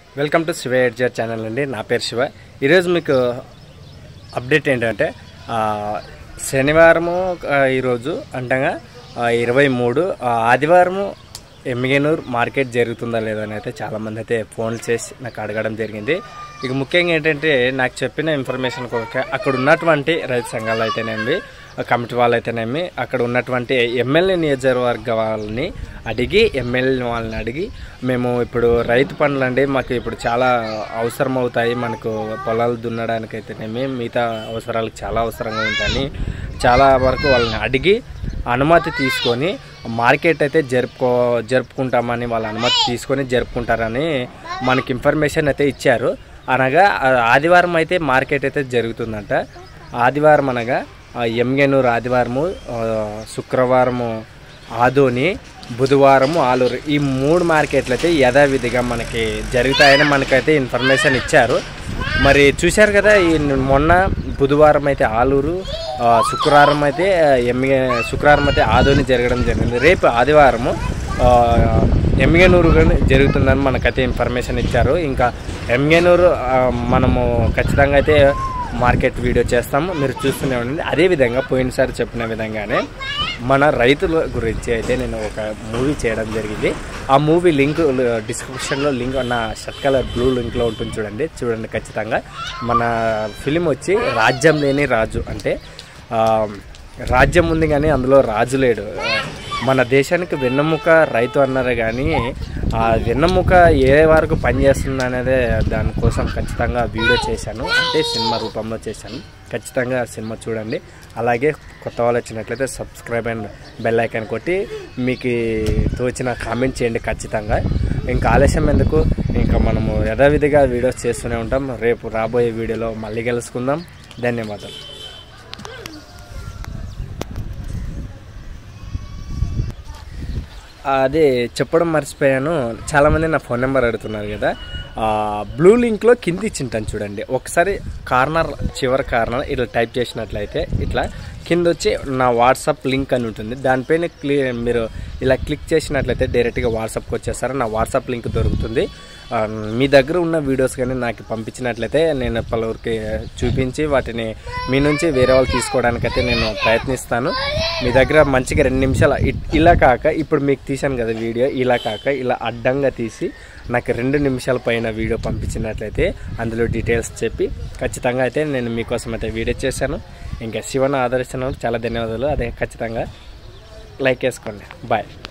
welcome to Shiva ఎడ్జర్ channel అండి నా పేరు శివ ఈరోజు మీకు అప్డేట్ ఏంటంటే ఆ, శనివారము ఆ, ఈరోజు అంటగా ఇరవై మూడు ఆదివారము ఎమ్మిగనూరు మార్కెట్ జరుగుతుందా లేదా అని అయితే చాలామంది అయితే ఫోన్ చేసి నాకు అడగడం జరిగింది ఇక ముఖ్యంగా ఏంటంటే నాకు చెప్పిన ఇన్ఫర్మేషన్ కొరక అక్కడ ఉన్నటువంటి రైతు సంఘాలు అయితేనేమి కమిటీ వాళ్ళు అయితేనేమి అక్కడ ఉన్నటువంటి ఎమ్మెల్యే నియోజకవర్గ వాళ్ళని అడిగి ఎమ్మెల్యే వాళ్ళని అడిగి మేము ఇప్పుడు రైతు పనులు అండి మాకు ఇప్పుడు చాలా అవసరం అవుతాయి మనకు పొలాలు దున్నడానికి అయితేనేమి మిగతా అవసరాలకు చాలా అవసరంగా ఉందని చాలా వరకు వాళ్ళని అడిగి అనుమతి తీసుకొని మార్కెట్ అయితే జరుపుకో జరుపుకుంటామని వాళ్ళ అనుమతి తీసుకొని జరుపుకుంటారని మనకి ఇన్ఫర్మేషన్ అయితే ఇచ్చారు అనగా ఆ ఆదివారం అయితే మార్కెట్ అయితే జరుగుతుందంట ఆదివారం అనగా ఆ, ఎమ్గెనూరు ఆదివారము ఆ, శుక్రవారము ఆదోని బుధవారము ఆలూరు ఈ మూడు మార్కెట్లు అయితే యథావిధిగా మనకి జరుగుతాయని మనకైతే ఇన్ఫర్మేషన్ ఇచ్చారు మరి చూశారు కదా ఈ మొన్న బుధవారం అయితే ఆలూరు ఆ, శుక్రవారం అయితే ఎమ్మిగ శుక్రవారం అయితే ఆదోని జరగడం జరిగింది రేపు ఆదివారము ఆ, ఎమ్మిగనూరు కానీ జరుగుతుందని మనకైతే ఇన్ఫర్మేషన్ ఇచ్చారు ఇంకా ఎమ్మిగనూరు ఆ, మనము ఖచ్చితంగా అయితే మార్కెట్ వీడియో చేస్తాము మీరు చూస్తూనే ఉండండి అదేవిధంగా పోయినసారి చెప్పిన విధంగానే మన రైతుల గురించి అయితే నేను ఒక మూవీ చేయడం జరిగింది ఆ మూవీ లింక్ డిస్క్రిప్షన్లో లింక్ నా షర్ట్ కలర్ బ్లూ లింక్లో ఉంటుంది చూడండి చూడండి ఖచ్చితంగా మన ఫిలిం వచ్చి రాజ్యం లేని రాజు అంటే ఆ, రాజ్యం ఉంది కానీ అందులో రాజు లేడు మన దేశానికి వెన్నెముక రైతు అన్నారు కానీ ఆ వెన్నెముక ఏ వరకు పనిచేస్తుంది అనేది దానికోసం ఖచ్చితంగా వీడియో చేశాను అంటే సినిమా రూపంలో చేశాను ఖచ్చితంగా ఆ సినిమా చూడండి అలాగే కొత్త వాళ్ళు వచ్చినట్లయితే సబ్స్క్రైబ్ అండ్ బెల్ ఐకాన్ కొట్టి మీకు తోచిన కామెంట్ చేయండి ఖచ్చితంగా ఇంకా ఆలస్యం ఎందుకు ఇంకా మనము యథావిధిగా వీడియోస్ చేస్తూనే ఉంటాం రేపు రాబోయే వీడియోలో మళ్ళీ కలుసుకుందాం ధన్యవాదాలు అదే చెప్పడం మర్చిపోయాను చాలామంది నా ఫోన్ నెంబర్ అడుగుతున్నారు కదా ఆ, బ్లూ లింక్లో కింద ఇచ్చింటాను చూడండి ఒకసారి కార్నర్ చివరి కార్నర్ ఇట్లా టైప్ చేసినట్లయితే ఇట్లా కింద వచ్చి నా వాట్సాప్ లింక్ అని ఉంటుంది దానిపైన క్లి మీరు ఇలా క్లిక్ చేసినట్లయితే డైరెక్ట్గా వాట్సాప్కి వచ్చేస్తారు నా వాట్సాప్ లింక్ దొరుకుతుంది ఆ, మీ దగ్గర ఉన్న వీడియోస్ కానీ నాకు పంపించినట్లయితే నేను పలువురికి చూపించి వాటిని మీ నుంచి వేరే వాళ్ళు తీసుకోవడానికైతే నేను ప్రయత్నిస్తాను మీ దగ్గర మంచిగా రెండు నిమిషాలు ఇ- ఇలా కాక ఇప్పుడు మీకు తీశాను కదా వీడియో ఇలా కాక ఇలా అడ్డంగా తీసి నాకు రెండు నిమిషాల పైన వీడియో పంపించినట్లయితే అందులో డీటెయిల్స్ చెప్పి ఖచ్చితంగా అయితే నేను మీకోసం అయితే వీడియో చేశాను ఇంకా శివను ఆదరించిన చాలా ధన్యవాదాలు అదే ఖచ్చితంగా లైక్ వేసుకోండి బాయ్